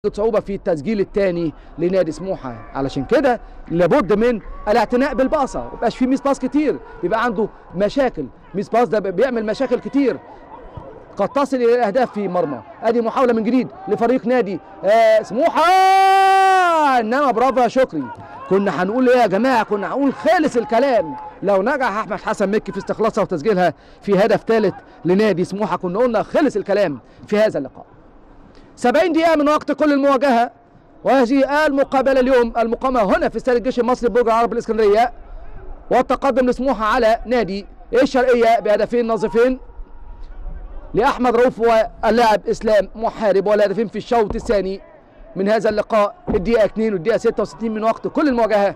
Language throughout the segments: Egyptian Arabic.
صعوبة في التسجيل الثاني لنادي سموحة علشان كده لابد من الاعتناء بالباصة ما يبقاش في ميس باص كتير بيبقى عنده مشاكل ميس باص ده بيعمل مشاكل كتير قد تصل الى الاهداف في مرمى ادي محاولة من جديد لفريق نادي آه سموحة انما برافو يا شكري كنا هنقول ايه يا جماعة كنا هنقول خالص الكلام لو نجح احمد حسن مكي في استخلاصها وتسجيلها في هدف ثالث لنادي سموحة كنا قلنا خلص الكلام في هذا اللقاء 70 دقيقة من وقت كل المواجهة وهذه المقابلة اليوم المقامة هنا في استاد الجيش المصري برج العرب الإسكندرية والتقدم لسموحة على نادي الشرقية بهدفين نظيفين لأحمد رؤوف واللاعب إسلام محارب والهدفين في الشوط الثاني من هذا اللقاء الدقيقة 2 والدقيقة 66 من وقت كل المواجهة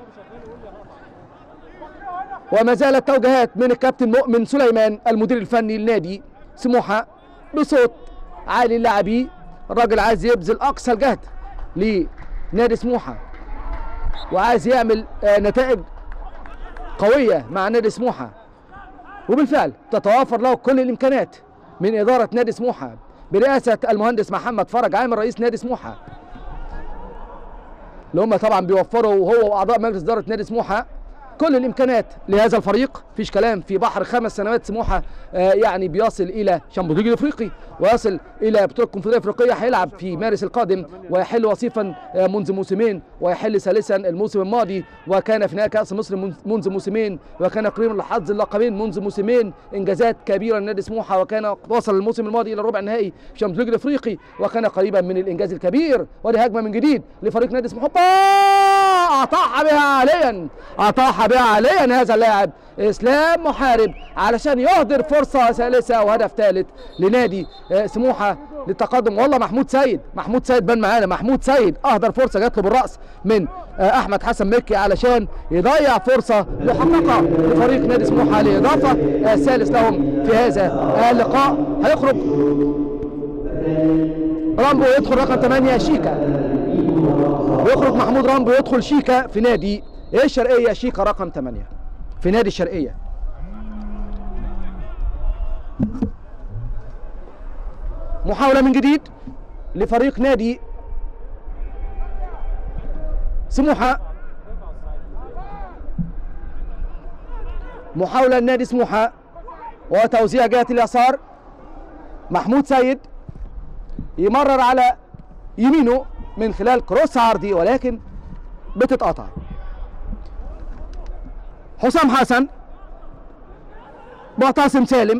وما زالت توجيهات من الكابتن مؤمن سليمان المدير الفني لنادي سموحة بصوت عالي اللاعبي الراجل عايز يبذل اقصى الجهد لنادي سموحه وعايز يعمل آه نتائج قويه مع نادي سموحه وبالفعل تتوافر له كل الامكانات من اداره نادي سموحه برئاسه المهندس محمد فرج عامر رئيس نادي سموحه اللي هم طبعا بيوفروا هو واعضاء مجلس اداره نادي سموحه كل الامكانات لهذا الفريق مفيش كلام في بحر خمس سنوات سموحه آه يعني بيصل الى شامبيون الافريقي ويصل الى بطوله الكونفدراليه الافريقيه هيلعب في مارس القادم ويحل وصيفا آه منذ موسمين ويحل ثالثا الموسم الماضي وكان في نهائي كاس مصر منذ موسمين وكان قريبا لحظ اللقبين منذ موسمين انجازات كبيره لنادي سموحه وكان وصل الموسم الماضي الى ربع النهائي في شامبيون الافريقي وكان قريبا من الانجاز الكبير ودي هجمه من جديد لفريق نادي سموحه اطاح بها عاليا اطاح بها عاليا هذا اللاعب اسلام محارب علشان يهدر فرصه ثالثه وهدف ثالث لنادي سموحه للتقدم والله محمود سيد محمود سيد بان معانا محمود سيد اهدر فرصه جات له بالراس من احمد حسن مكي علشان يضيع فرصه محققه لفريق نادي سموحه لاضافه الثالث لهم في هذا اللقاء هيخرج رامبو يدخل رقم 8 شيكا ويخرج محمود رامبو يدخل شيكا في نادي الشرقيه شيكا رقم 8 في نادي الشرقيه محاوله من جديد لفريق نادي سموحه محاوله لنادي سموحه وتوزيع جهه اليسار محمود سيد يمرر على يمينه من خلال كروس عرضي ولكن بتتقطع حسام حسن معتصم سالم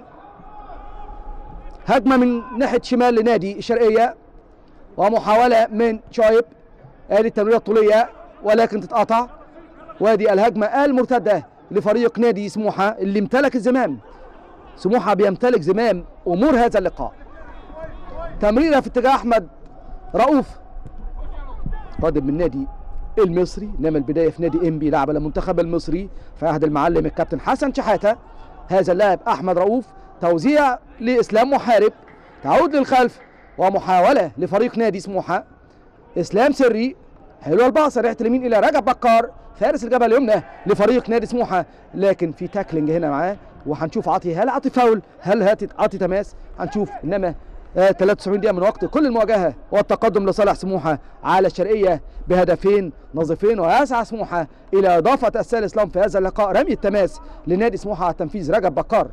هجمة من ناحية شمال لنادي الشرقية ومحاولة من شايب ادي التمريرة الطولية ولكن تتقطع وادي الهجمة المرتدة لفريق نادي سموحة اللي امتلك الزمام سموحة بيمتلك زمام أمور هذا اللقاء تمريرة في اتجاه أحمد رؤوف قادم من نادي المصري انما البدايه في نادي انبي لعب المنتخب المصري في عهد المعلم الكابتن حسن شحاته هذا اللاعب احمد رؤوف توزيع لاسلام محارب تعود للخلف ومحاوله لفريق نادي سموحه اسلام سري حلوه الباصه ريحه اليمين الى رجب بكار فارس الجبهه اليمنى لفريق نادي سموحه لكن في تاكلينج هنا معاه وهنشوف عاطي هل عاطي فاول هل هاتي عاطي تماس هنشوف انما 73 دقيقة من وقت كل المواجهة والتقدم لصالح سموحة على الشرقية بهدفين نظيفين ويسعى سموحة إلى إضافة الثالث لهم في هذا اللقاء رمي التماس لنادي سموحة على تنفيذ رجب بكار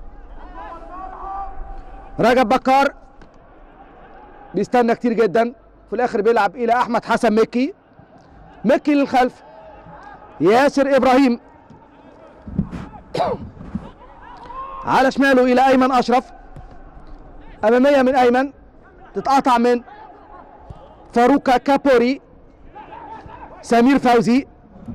رجب بكار بيستنى كتير جدا في الآخر بيلعب إلى أحمد حسن مكي مكي للخلف ياسر إبراهيم على شماله إلى أيمن أشرف اماميه من ايمن تتقطع من فاروق كابوري سمير فوزي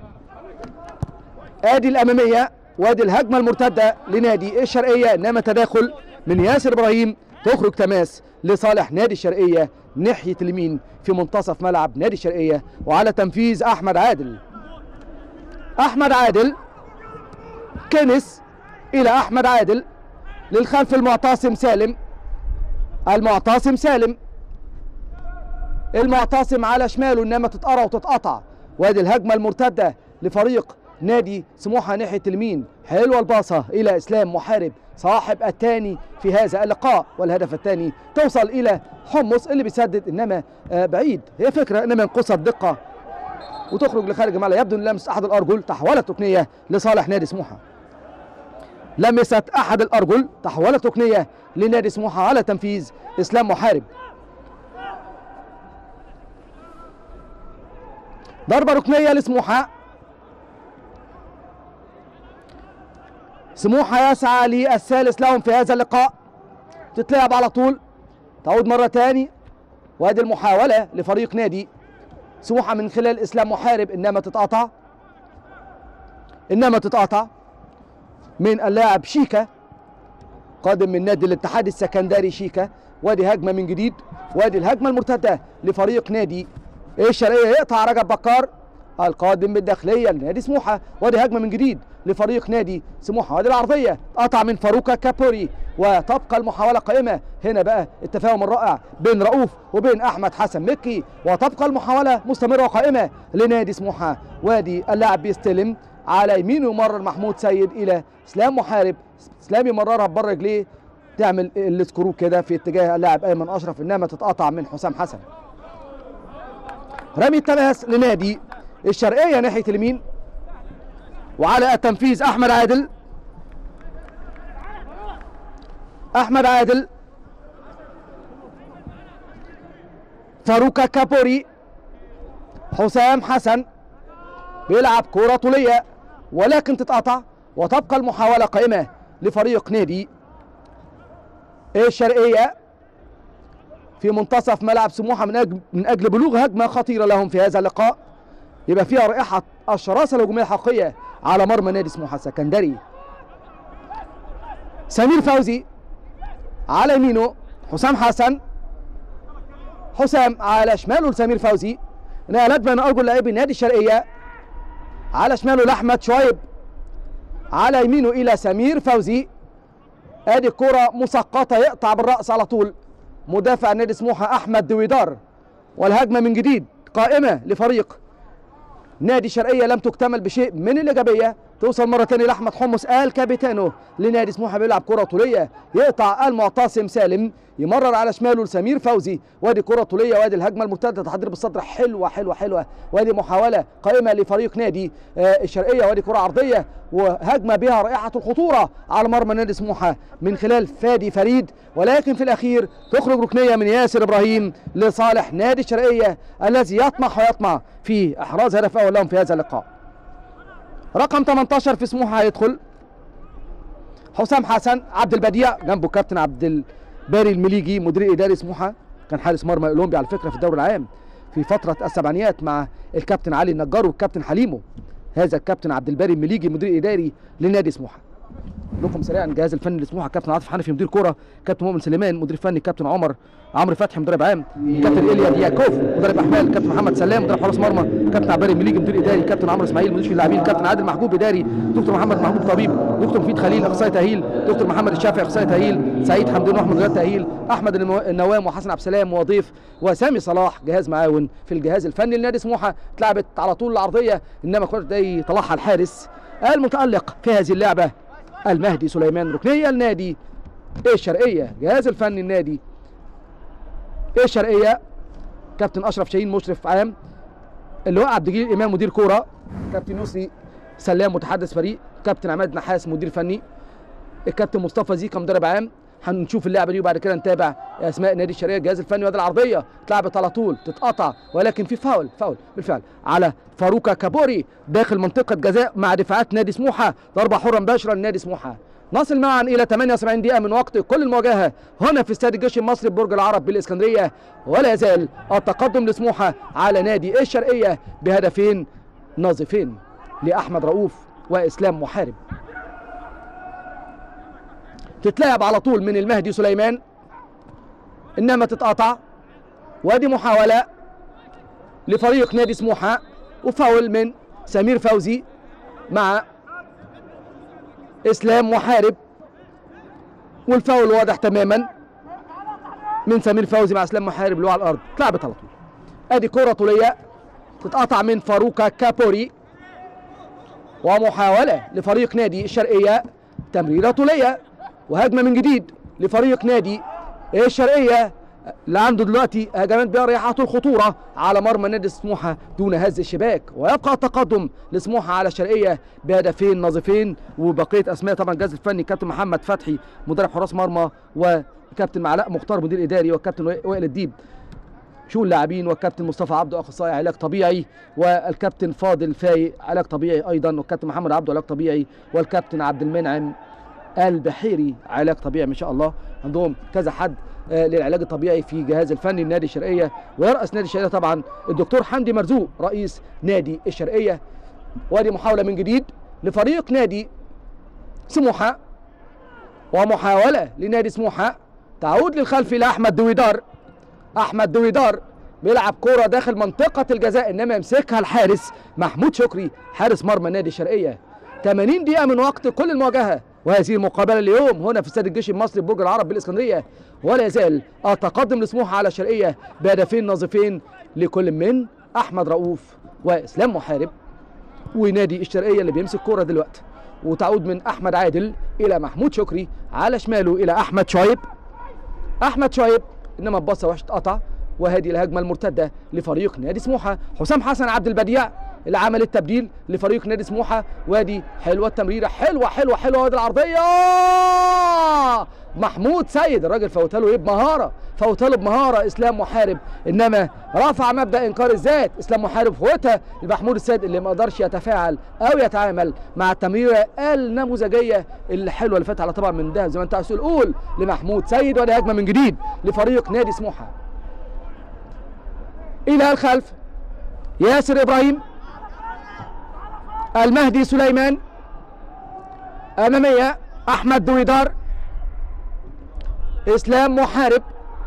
ادي الاماميه وادي الهجمه المرتده لنادي الشرقيه انما تداخل من ياسر ابراهيم تخرج تماس لصالح نادي الشرقيه ناحيه اليمين في منتصف ملعب نادي الشرقيه وعلى تنفيذ احمد عادل احمد عادل كنس الى احمد عادل للخلف المعتصم سالم المعتصم سالم المعتصم على شماله انما تتقرا وتتقطع وادي الهجمه المرتده لفريق نادي سموحه ناحيه اليمين حلوه الباصه الى اسلام محارب صاحب الثاني في هذا اللقاء والهدف الثاني توصل الى حمص اللي بيسدد انما آه، بعيد هي فكره انما ينقصها الدقه وتخرج لخارج الملعب يبدو ان لمس احد الارجل تحولت ركنيه لصالح نادي سموحه لمست احد الارجل تحولت ركنيه لنادي سموحه على تنفيذ اسلام محارب ضربه ركنيه لسموحه سموحه يسعى للثالث لهم في هذا اللقاء تتلعب على طول تعود مره تاني وادي المحاوله لفريق نادي سموحه من خلال اسلام محارب انما تتقطع انما تتقطع من اللاعب شيكا قادم من نادي الاتحاد السكندري شيكا وادي هجمه من جديد وادي الهجمه المرتده لفريق نادي الشرقيه يقطع رجب بكار القادم بالداخليه لنادي سموحه وادي هجمه من جديد لفريق نادي سموحه وادي العرضيه قطع من فاروكا كابوري وتبقى المحاوله قائمه هنا بقى التفاهم الرائع بين رؤوف وبين احمد حسن مكي وتبقى المحاوله مستمره وقائمه لنادي سموحه وادي اللاعب بيستلم على يمينه يمرر محمود سيد الى اسلام محارب اسلام يمررها بره رجليه تعمل السكرو كده في اتجاه اللاعب ايمن اشرف انما تتقطع من حسام حسن رمي التماس لنادي الشرقيه ناحيه اليمين وعلى التنفيذ احمد عادل احمد عادل فاروكا كابوري حسام حسن بيلعب كرة طولية ولكن تتقطع وتبقى المحاولة قائمة لفريق نادي الشرقية في منتصف ملعب سموحة من أجل من أجل بلوغ هجمة خطيرة لهم في هذا اللقاء يبقى فيها رائحة الشراسة الهجومية الحقيقية على مرمى نادي سموحة السكندري سمير فوزي على يمينه حسام حسن حسام على شماله لسمير فوزي نقلت بين ارجل لاعبي النادي الشرقيه على شماله لاحمد شعيب على يمينه الى سمير فوزي ادي الكره مسقطه يقطع بالراس على طول مدافع نادي سموحه احمد دويدار والهجمه من جديد قائمه لفريق نادي الشرقيه لم تكتمل بشيء من الايجابيه توصل مره ثانيه لاحمد حمص الكابيتانو لنادي سموحه بيلعب كره طوليه يقطع المعتصم سالم يمرر على شماله لسمير فوزي وادي كره طوليه وادي الهجمه المرتده تحضير بالصدر حلوه حلوه حلوه وادي محاوله قائمه لفريق نادي آه، الشرقيه وادي كره عرضيه وهجمه بها رائحه الخطوره على مرمى نادي سموحه من خلال فادي فريد ولكن في الاخير تخرج ركنيه من ياسر ابراهيم لصالح نادي الشرقيه الذي يطمح ويطمع في احراز هدف اول لهم في هذا اللقاء رقم 18 في سموحه هيدخل حسام حسن عبد البديع جنبه كابتن عبد الباري المليجي مدير اداري سموحه كان حارس مرمى اولمبي على فكره في الدوري العام في فتره السبعينيات مع الكابتن علي النجار والكابتن حليمو هذا الكابتن عبد الباري المليجي مدير اداري لنادي سموحه لكم سريعا الجهاز الفني لسموحه كابتن عاطف حنفي مدير كوره كابتن مؤمن سليمان مدير فني كابتن عمر عمرو فتحي مدرب عام كابتن ايليا دياكوف مدرب احمال كابتن محمد سلام مدرب حراس مرمى كابتن عباري المليجي مدير اداري كابتن عمرو اسماعيل مدير اللاعبين كابتن عادل محجوب اداري دكتور محمد محمود طبيب دكتور مفيد خليل اخصائي تاهيل دكتور محمد الشافعي اخصائي تاهيل سعيد حمدون واحمد رياض تاهيل احمد النو- النوام وحسن عبد السلام وضيف وسامي صلاح جهاز معاون في الجهاز الفني لنادي سموحه اتلعبت على طول العرضيه انما كره دي طلعها الحارس المتالق في هذه اللعبه المهدي سليمان ركنيه النادي الشرقيه جهاز الفني النادي الشرقيه كابتن اشرف شاهين مشرف عام اللي هو عبد الجليل امام مدير كوره كابتن يسري سلام متحدث فريق كابتن عماد نحاس مدير فني الكابتن مصطفى زيكا مدرب عام هنشوف اللعبه دي وبعد كده نتابع اسماء نادي الشرقيه الجهاز الفني وادي العرضيه اتلعبت على طول تتقطع ولكن في فاول فاول بالفعل على فاروكا كابوري داخل منطقه جزاء مع دفاعات نادي سموحه ضربه حره مباشره لنادي سموحه نصل معا الى 78 دقيقه من وقت كل المواجهه هنا في استاد الجيش المصري ببرج العرب بالاسكندريه ولا يزال التقدم لسموحه على نادي الشرقيه بهدفين ناظفين لاحمد رؤوف واسلام محارب تتلعب على طول من المهدي سليمان انما تتقطع وادي محاوله لفريق نادي سموحه وفاول من سمير فوزي مع اسلام محارب والفاول واضح تماما من سمير فوزي مع اسلام محارب اللي هو على الارض اتلعبت على طول ادي كره طوليه تتقطع من فاروكا كابوري ومحاولة لفريق نادي الشرقية تمريرة طولية وهجمة من جديد لفريق نادي الشرقية اللي عنده دلوقتي هجمات بريحة الخطورة على مرمى نادي سموحة دون هز الشباك ويبقى التقدم لسموحة على الشرقية بهدفين نظيفين وبقية أسماء طبعا الجهاز الفني كابتن محمد فتحي مدرب حراس مرمى وكابتن معلاء مختار مدير إداري وكابتن وائل الديب شو اللاعبين والكابتن مصطفى عبده اخصائي علاج طبيعي والكابتن فاضل فايق علاج طبيعي ايضا والكابتن محمد عبده علاج طبيعي والكابتن عبد المنعم البحيري علاج طبيعي ما شاء الله عندهم كذا حد آه، للعلاج الطبيعي في جهاز الفني النادي الشرقيه ويرأس نادي الشرقيه طبعا الدكتور حمدي مرزوق رئيس نادي الشرقيه وادي محاوله من جديد لفريق نادي سموحه ومحاوله لنادي سموحه تعود للخلف الى احمد دويدار احمد دويدار بيلعب كوره داخل منطقه الجزاء انما يمسكها الحارس محمود شكري حارس مرمى نادي الشرقيه 80 دقيقه من وقت كل المواجهه وهذه المقابله اليوم هنا في استاد الجيش المصري برج العرب بالاسكندريه ولا يزال التقدم لسموحه على الشرقيه بهدفين نظيفين لكل من احمد رؤوف واسلام محارب ونادي الشرقيه اللي بيمسك كوره دلوقتي وتعود من احمد عادل الى محمود شكري على شماله الى احمد شعيب احمد شعيب انما الباصه وحشه قطع وهذه الهجمه المرتده لفريق نادي سموحه حسام حسن عبد البديع اللي عمل التبديل لفريق نادي سموحه وادي حلوه التمريره حلوه حلوه حلوه وادي العرضيه محمود سيد الراجل فوتها له ايه بمهاره فوتها له بمهاره اسلام محارب انما رفع مبدا انكار الذات اسلام محارب فوتها لمحمود السيد اللي ما قدرش يتفاعل او يتعامل مع التمريره النموذجيه الحلوه اللي فاتت على طبعا من ده زي ما انت عايز تقول قول لمحمود سيد وادي هجمه من جديد لفريق نادي سموحه الى الخلف ياسر ابراهيم المهدي سليمان اماميه احمد دويدار اسلام محارب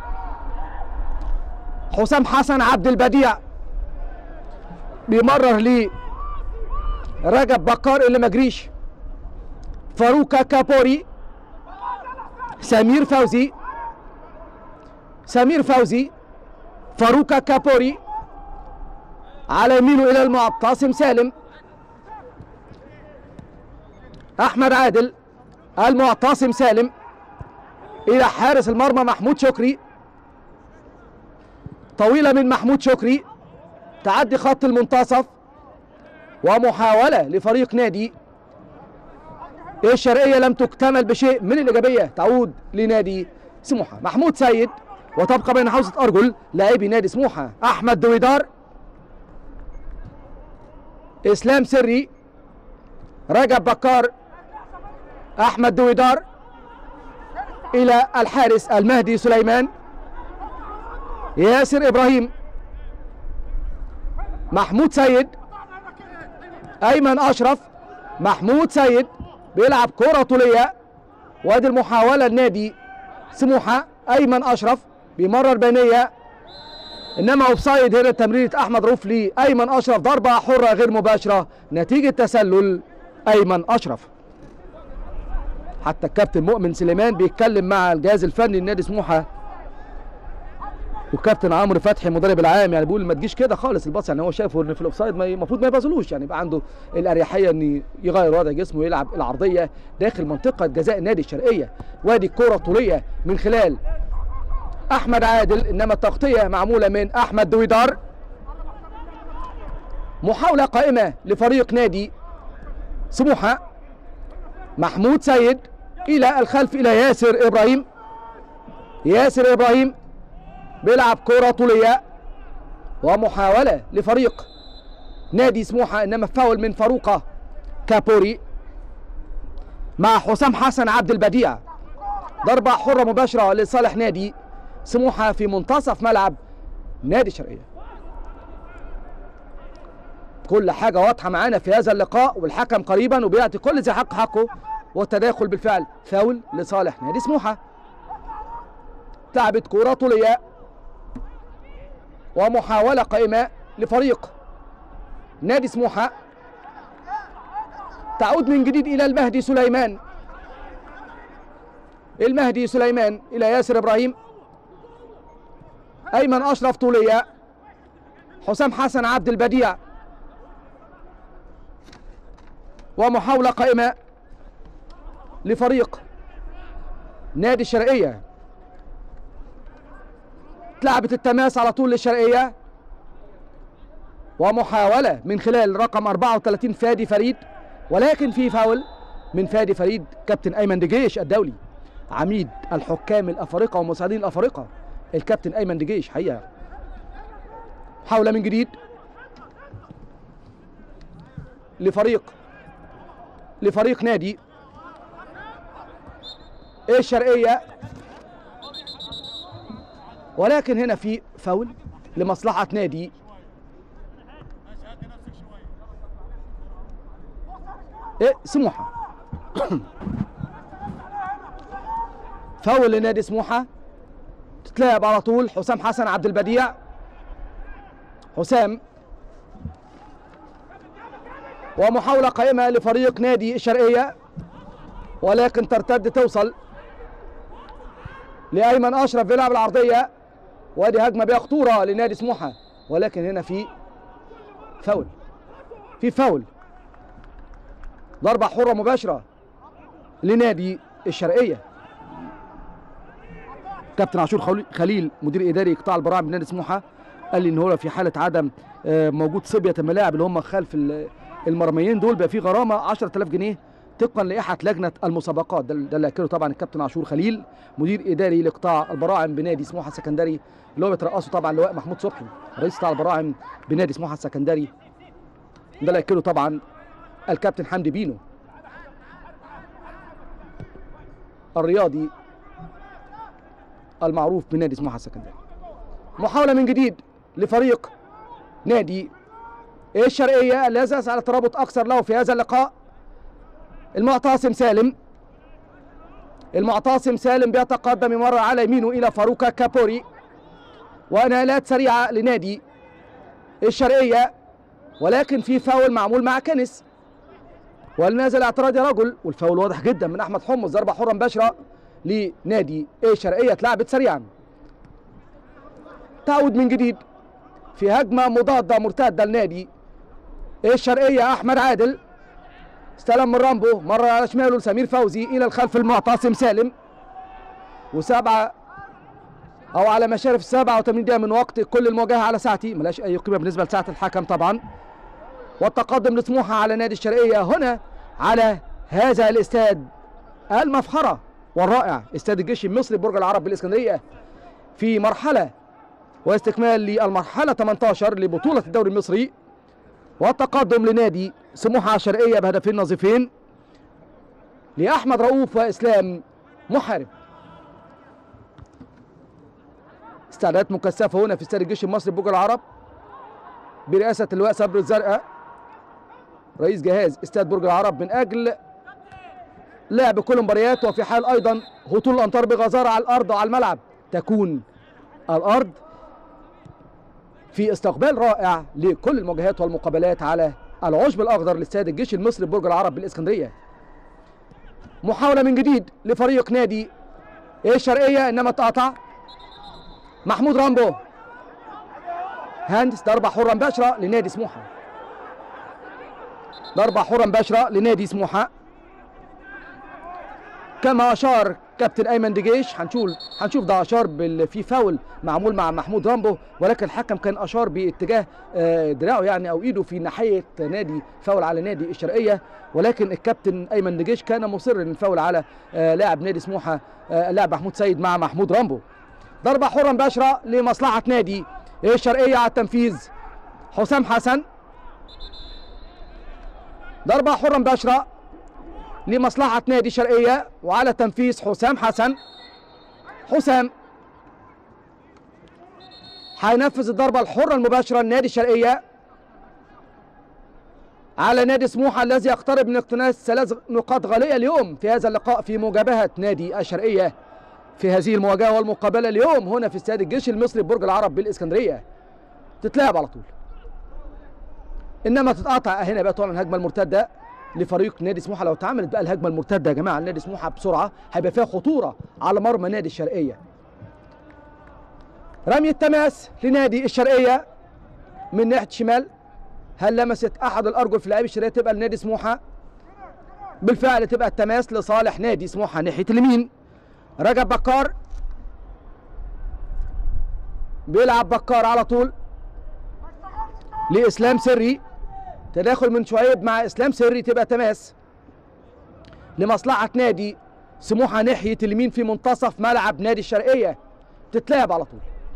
حسام حسن عبد البديع بيمرر لي رجب بكار اللي ما جريش فاروكا كابوري سمير فوزي سمير فوزي فاروكا كابوري على يمينه الى المعتصم سالم احمد عادل المعتصم سالم الى حارس المرمى محمود شكري طويله من محمود شكري تعدي خط المنتصف ومحاوله لفريق نادي الشرقيه لم تكتمل بشيء من الايجابيه تعود لنادي سموحه محمود سيد وتبقى بين حوزه ارجل لاعبي نادي سموحه احمد دويدار اسلام سري رجب بكار احمد دويدار الى الحارس المهدي سليمان ياسر ابراهيم محمود سيد ايمن اشرف محمود سيد بيلعب كرة طولية وادي المحاولة النادي سموحة ايمن اشرف بيمرر بينية انما اوفسايد هنا تمريرة احمد رؤوف لي ايمن اشرف ضربة حرة غير مباشرة نتيجة تسلل ايمن اشرف حتى الكابتن مؤمن سليمان بيتكلم مع الجهاز الفني لنادي سموحه والكابتن عمرو فتحي المدرب العام يعني بيقول ما تجيش كده خالص الباص يعني هو شايفه ان في الاوفسايد ما- المفروض ما يبازلوش يعني يبقى عنده الاريحيه ان يغير وضع جسمه ويلعب العرضيه داخل منطقه جزاء النادي الشرقيه وادي الكره الطوليه من خلال احمد عادل انما التغطيه معموله من احمد دويدار محاوله قائمه لفريق نادي سموحه محمود سيد الى الخلف الى ياسر ابراهيم ياسر ابراهيم بيلعب كرة طولية ومحاولة لفريق نادي سموحة انما فاول من فاروقة كابوري مع حسام حسن عبد البديع ضربة حرة مباشرة لصالح نادي سموحة في منتصف ملعب نادي الشرقية كل حاجة واضحة معانا في هذا اللقاء والحكم قريبا وبيعطي كل ذي حق حقه والتداخل بالفعل فاول لصالح نادي سموحة لعبت كرة طولية ومحاولة قائمة لفريق نادي سموحة تعود من جديد إلى المهدي سليمان المهدي سليمان إلى ياسر إبراهيم أيمن أشرف طولية حسام حسن عبد البديع ومحاولة قائمة لفريق نادي الشرقية اتلعبت التماس على طول للشرقية ومحاولة من خلال رقم 34 فادي فريد ولكن في فاول من فادي فريد كابتن أيمن دجيش الدولي عميد الحكام الأفارقة ومساعدين الأفارقة الكابتن أيمن دجيش حقيقة محاولة من جديد لفريق لفريق نادي الشرقية ولكن هنا في فاول لمصلحة نادي ايه سموحة فاول لنادي سموحة تتلعب على طول حسام حسن عبد البديع حسام ومحاولة قائمة لفريق نادي الشرقية ولكن ترتد توصل لأيمن أشرف بيلعب العرضية وادي هجمة بها خطورة لنادي سموحة ولكن هنا في فاول في فاول ضربة حرة مباشرة لنادي الشرقية كابتن عاشور خلي- خليل مدير اداري قطاع البراعم بنادي سموحه قال لي ان هو في حاله عدم آه، موجود صبيه الملاعب اللي هم خلف ال- المرميين دول بقى في غرامه 10000 جنيه طبقا لائحه لجنه المسابقات ده ده اللي اكده طبعا الكابتن عاشور خليل مدير اداري لقطاع البراعم بنادي سموحه السكندري اللي هو بيترأسه طبعا اللواء محمود صبحي رئيس قطاع البراعم بنادي سموحه السكندري ده اللي اكده طبعا الكابتن حمدي بينو الرياضي المعروف بنادي سموحه السكندري محاوله من جديد لفريق نادي الشرقيه الذي يسعى على ترابط اكثر له في هذا اللقاء المعتصم سالم المعتصم سالم بيتقدم مرة على يمينه الى فاروكا كابوري ونالات سريعه لنادي الشرقيه ولكن في فاول معمول مع كنس والنازل اعتراض يا رجل والفاول واضح جدا من احمد حمص ضربه حره مباشره لنادي الشرقيه اتلعبت سريعا تعود من جديد في هجمه مضاده مرتده لنادي الشرقيه احمد عادل استلم من رامبو مر على شماله لسمير فوزي الى الخلف المعتصم سالم وسبعه او على مشارف السبعة وثمانين دقيقه من وقت كل المواجهه على ساعتي ملاش اي قيمه بالنسبه لساعه الحكم طبعا والتقدم لسموحه على نادي الشرقيه هنا على هذا الاستاد المفخره والرائع استاد الجيش المصري برج العرب بالاسكندريه في مرحله واستكمال للمرحله 18 لبطوله الدوري المصري والتقدم لنادي سموحه الشرقيه بهدفين نظيفين لاحمد رؤوف واسلام محارب استعدادات مكثفه هنا في استاد الجيش المصري برج العرب برئاسه اللواء صبري الزرقاء رئيس جهاز استاد برج العرب من اجل لعب كل المباريات وفي حال ايضا هطول الامطار بغزاره على الارض وعلى الملعب تكون الارض في استقبال رائع لكل المواجهات والمقابلات على العشب الاخضر لاستاد الجيش المصري برج العرب بالاسكندريه محاوله من جديد لفريق نادي الشرقيه انما اتقطع محمود رامبو هاندس ضربه حره مباشره لنادي سموحه ضربه حره مباشره لنادي سموحه كما اشار كابتن ايمن دجيش هنشوف هنشوف ده اشار بال- في فاول معمول مع محمود رامبو ولكن الحكم كان اشار باتجاه آه، دراعه يعني او ايده في ناحيه نادي فاول على نادي الشرقيه ولكن الكابتن ايمن دجيش كان مصر ان الفاول على آه، لاعب نادي سموحه آه، اللاعب محمود سيد مع محمود رامبو ضربه حره مباشره لمصلحه نادي الشرقيه على التنفيذ حسام حسن ضربه حره مباشره لمصلحة نادي الشرقية وعلى تنفيذ حسام حسن حسام هينفذ الضربة الحرة المباشرة لنادي الشرقية على نادي سموحة الذي يقترب من اقتناص ثلاث نقاط غالية اليوم في هذا اللقاء في مجابهة نادي الشرقية في هذه المواجهة والمقابلة اليوم هنا في استاد الجيش المصري برج العرب بالإسكندرية تتلعب على طول انما تتقطع هنا بقى طبعا الهجمه المرتده لفريق نادي سموحه لو اتعملت بقى الهجمه المرتده يا جماعه لنادي سموحه بسرعه هيبقى فيها خطوره على مرمى نادي الشرقيه رمي التماس لنادي الشرقيه من ناحيه الشمال هل لمست احد الارجل في لاعبي الشرقيه تبقى لنادي سموحه بالفعل تبقى التماس لصالح نادي سموحه ناحيه اليمين رجب بكار بيلعب بكار على طول لاسلام سري تداخل من شعيب مع اسلام سري تبقى تماس لمصلحه نادي سموحه ناحيه اليمين في منتصف ملعب نادي الشرقيه تتلعب على طول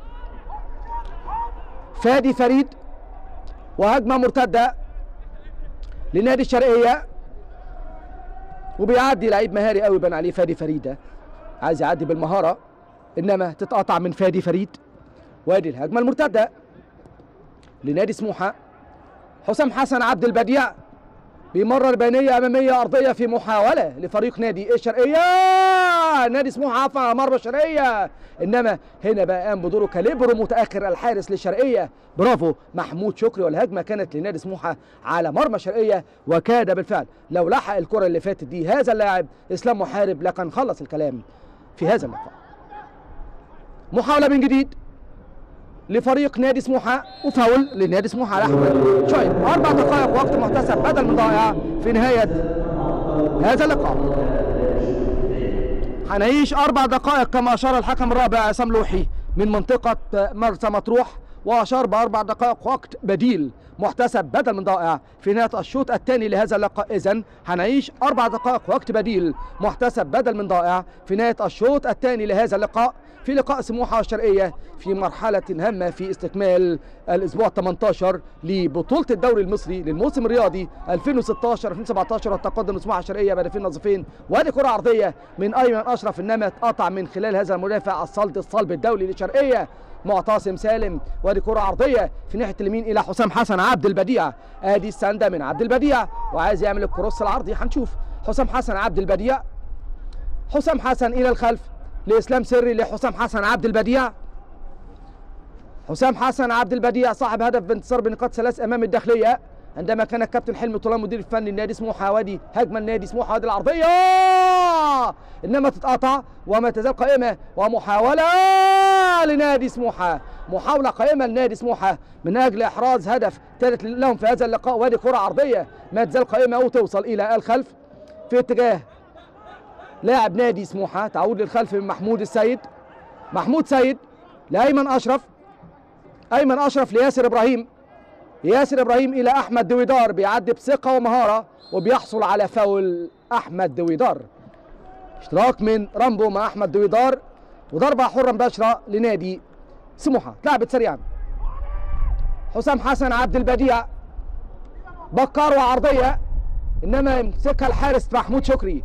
فادي فريد وهجمه مرتده لنادي الشرقيه وبيعدي لعيب مهاري قوي بان عليه فادي فريد ده عايز يعدي بالمهاره انما تتقطع من فادي فريد وادي الهجمه المرتده لنادي سموحه حسام حسن عبد البديع بيمرر بينيه اماميه ارضيه في محاوله لفريق نادي الشرقيه نادي سموحه عفى على مرمى الشرقيه انما هنا بقى قام بدوره كاليبرو متاخر الحارس للشرقيه برافو محمود شكري والهجمه كانت لنادي سموحه على مرمى الشرقيه وكاد بالفعل لو لحق الكره اللي فاتت دي هذا اللاعب اسلام محارب لكن خلص الكلام في هذا اللقاء محاوله من جديد لفريق نادي سموحه وفاول لنادي سموحه على احمد شويب اربع دقائق وقت محتسب بدل من ضائع في نهايه هذا اللقاء هنعيش اربع دقائق كما اشار الحكم الرابع عصام لوحي من منطقه مرسى مطروح واشار باربع دقائق وقت بديل محتسب بدل من ضائع في نهايه الشوط الثاني لهذا اللقاء اذا هنعيش اربع دقائق وقت بديل محتسب بدل من ضائع في نهايه الشوط الثاني لهذا اللقاء في لقاء سموحه والشرقيه في مرحله هامه في استكمال الاسبوع 18 لبطوله الدوري المصري للموسم الرياضي 2016 2017 والتقدم لسموحه الشرقيه بهدفين نظيفين وادي كره عرضيه من ايمن اشرف انما اتقطع من خلال هذا المدافع الصلد الصلب الدولي للشرقيه معتصم سالم وادي كره عرضيه في ناحيه اليمين الى حسام حسن عبد البديع ادي السنده من عبد البديع وعايز يعمل الكروس العرضي هنشوف حسام حسن عبد البديع حسام حسن الى الخلف لاسلام سري لحسام حسن عبد البديع حسام حسن عبد البديع صاحب هدف بانتصار بنقاط ثلاث امام الداخليه عندما كان الكابتن حلمي طولان مدير الفني لنادي سموحه وادي هجمه النادي سموحه وادي العرضيه انما تتقطع وما تزال قائمه ومحاوله لنادي سموحه محاوله قائمه لنادي سموحه من اجل احراز هدف ثالث لهم في هذا اللقاء وادي كره عرضيه ما تزال قائمه وتوصل الى الخلف في اتجاه لاعب نادي سموحه تعود للخلف من محمود السيد محمود سيد لايمن اشرف ايمن اشرف لياسر ابراهيم ياسر ابراهيم الى احمد دويدار بيعدي بثقه ومهاره وبيحصل على فاول احمد دويدار اشتراك من رامبو مع احمد دويدار وضربه حره مباشره لنادي سموحه اتلعبت سريعا حسام حسن عبد البديع بكار وعرضيه انما يمسكها الحارس محمود شكري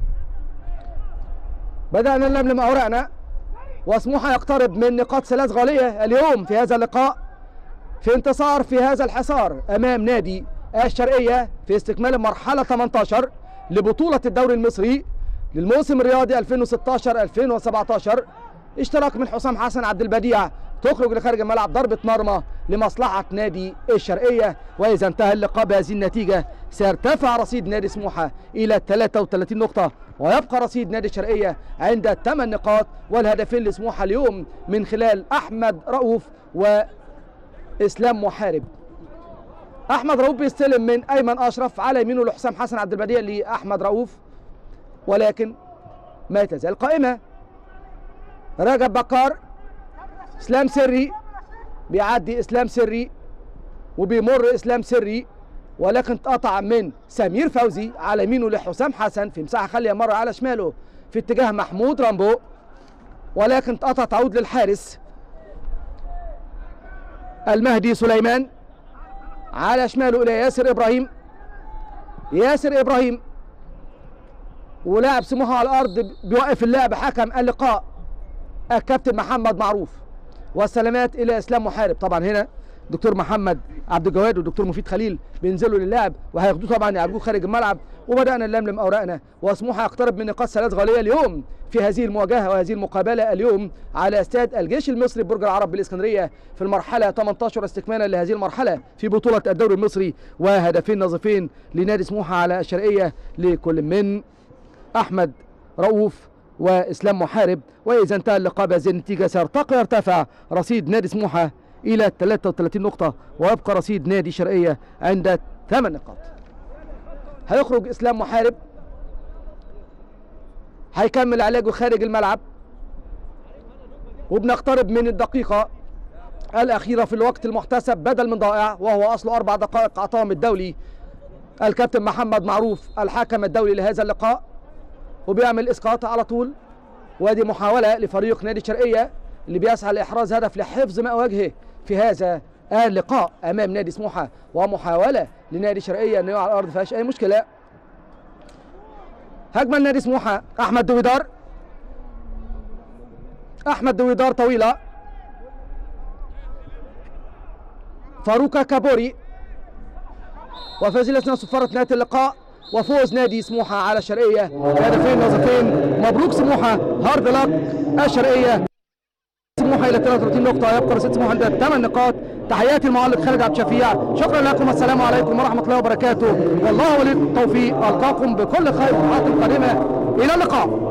بدانا نلملم اوراقنا وسموحه يقترب من نقاط ثلاث غاليه اليوم في هذا اللقاء في انتصار في هذا الحصار امام نادي الشرقيه في استكمال المرحله 18 لبطوله الدوري المصري للموسم الرياضي 2016 2017 اشتراك من حسام حسن عبد البديع تخرج لخارج الملعب ضربه مرمى لمصلحه نادي الشرقيه واذا انتهى اللقاء بهذه النتيجه سيرتفع رصيد نادي سموحه الى 33 نقطه ويبقى رصيد نادي الشرقيه عند 8 نقاط والهدفين لسموحه اليوم من خلال احمد رؤوف واسلام محارب احمد رؤوف بيستلم من ايمن اشرف على يمينه لحسام حسن عبد البديع لاحمد رؤوف ولكن ما تزال قائمه رجب بكار اسلام سري بيعدي اسلام سري وبيمر اسلام سري ولكن اتقطع من سمير فوزي على يمينه لحسام حسن في مساحه خاليه مره على شماله في اتجاه محمود رامبو ولكن اتقطع تعود للحارس المهدي سليمان على شماله الى ياسر ابراهيم ياسر ابراهيم ولاعب سموحه على الارض بيوقف اللعب حكم اللقاء الكابتن محمد معروف والسلامات الى اسلام محارب طبعا هنا دكتور محمد عبد الجواد والدكتور مفيد خليل بينزلوا للاعب وهياخدوه طبعا يعالجوه خارج الملعب وبدانا نلملم اوراقنا وسموحه يقترب من نقاط ثلاث غاليه اليوم في هذه المواجهه وهذه المقابله اليوم على استاد الجيش المصري برج العرب بالاسكندريه في المرحله 18 استكمالا لهذه المرحله في بطوله الدوري المصري وهدفين نظيفين لنادي سموحه على الشرقيه لكل من احمد رؤوف واسلام محارب واذا انتهى اللقاء بهذه النتيجه سيرتقي يرتفع رصيد نادي سموحه الى 33 نقطه ويبقى رصيد نادي شرقيه عند 8 نقاط هيخرج اسلام محارب هيكمل علاجه خارج الملعب وبنقترب من الدقيقة الأخيرة في الوقت المحتسب بدل من ضائع وهو أصله أربع دقائق أعطاهم الدولي الكابتن محمد معروف الحكم الدولي لهذا اللقاء وبيعمل إسقاط على طول وادي محاولة لفريق نادي الشرقية اللي بيسعى لإحراز هدف لحفظ ماء وجهه في هذا اللقاء أمام نادي سموحة ومحاولة لنادي الشرقية أنه يقع على الأرض فيهاش أي مشكلة هجمة لنادي سموحة أحمد دويدار أحمد دويدار طويلة فاروكا كابوري وفازلة صفارة نهاية اللقاء وفوز نادي سموحة على الشرقية هدفين نظيفين مبروك سموحة هارد لك الشرقية سموحة إلى 33 نقطة يبقى رصيد سموحة عندها 8 نقاط تحياتي المعلق خالد عبد الشفيع شكرا لكم والسلام عليكم ورحمة الله وبركاته والله ولي التوفيق ألقاكم بكل خير في الحلقات القادمة إلى اللقاء